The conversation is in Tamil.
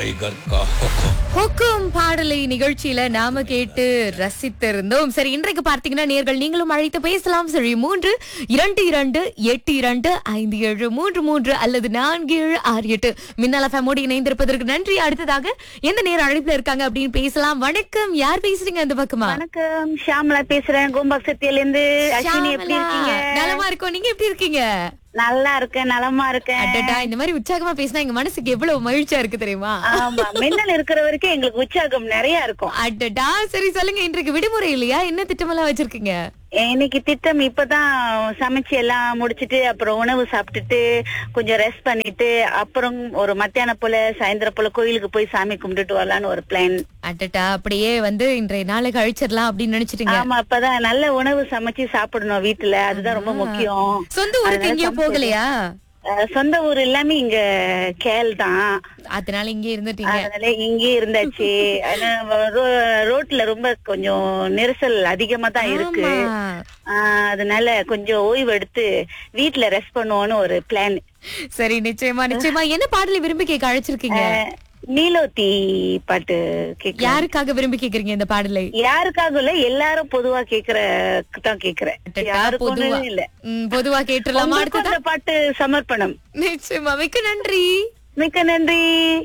टाइगर का हुक्म ஹொக்கும் பாடலை நிகழ்ச்சியில நாம கேட்டு ரசித்திருந்தோம் சரி இன்றைக்கு பார்த்தீங்கன்னா நேர்கள் நீங்களும் அழைத்து பேசலாம் சரி மூன்று இரண்டு இரண்டு எட்டு இரண்டு ஐந்து ஏழு மூன்று மூன்று அல்லது நான்கு ஏழு ஆறு எட்டு மின்னல் ஃபேமோடு இணைந்திருப்பதற்கு நன்றி அடுத்ததாக எந்த நேரம் அழைப்புல இருக்காங்க அப்படின்னு பேசலாம் வணக்கம் யார் பேசுறீங்க அந்த பக்கமா வணக்கம் ஷாமலா பேசுறேன் கோம்பாக் சத்தியில இருந்து அஸ்வினி எப்படி ஷாமலா, இருக்கீங்க நலமா இருக்கோம் நீங்க எப்படி இருக்கீங்க நல்லா இருக்கேன் நலமா இருக்கேன் அடடா இந்த மாதிரி உற்சாகமா பேசினா எங்க மனசுக்கு எவ்வளவு மகிழ்ச்சியா இருக்கு தெரியுமா ஆமா மின்னல் இருக்கிற வரைக்கும் எங்களுக்கு உற்சாகம் நிறைய இருக்கும் அடடா சரி சொல்லுங்க இன்றைக்கு விடுமுறை இல்லையா என்ன திட்டமெல்லாம் வச்சிருக்கீங்க இன்னைக்கு திட்டம் இப்பதான் சமைச்சு எல்லாம் முடிச்சிட்டு அப்புறம் உணவு சாப்பிட்டுட்டு கொஞ்சம் ரெஸ்ட் பண்ணிட்டு அப்புறம் ஒரு மத்தியானம் போல சாயந்தரம் போல கோயிலுக்கு போய் சாமி கும்பிட்டுட்டு வரலான்னு ஒரு பிளான் அடடா அப்படியே வந்து இன்றைய நாளை கழிச்சிடலாம் அப்படின்னு நினைச்சிட்டீங்க ஆமா அப்பதான் நல்ல உணவு சமைச்சு சாப்பிடணும் வீட்டுல அதுதான் ரொம்ப முக்கியம் சொந்த ஊருக்கு எங்கேயும் போகலையா அஹ், சொந்த ஊர் எல்லாமே இங்க கேல் தான் அதனால இங்கே இருந்துட்டீங்க அதனால இங்கே இருந்தாச்சு ஆனா ரோ- ரோட்ல ரொம்ப கொஞ்சம் நெரிசல் அதிகமா தான் இருக்கு ஆமா. ஆஹ் அதனால கொஞ்சம் ஓய்வு எடுத்து வீட்ல ரெஸ்ட் பண்ணுவோம்னு ஒரு பிளான் சரி நிச்சயமா நிச்சயமா என்ன பாடலை விரும்பி கேட்க அழைச்சிருக்கீங்க நீலோத்தி பாட்டு கேட்க யாருக்காக விரும்பி கேக்குறீங்க இந்த பாடலை யாருக்காக இல்ல எல்லாரும் பொதுவா கேக்குற தான் கேக்குறேன் அடடா, யாருக்கும் பொதுவா இல்ல ம், பொதுவா கேட்டுலாமா உங்களுக்கும் அடுத்ததா இந்த பாட்டு சமர்ப்பணம் நிச்சயமா மிக்க நன்றி மிக்க நன்றி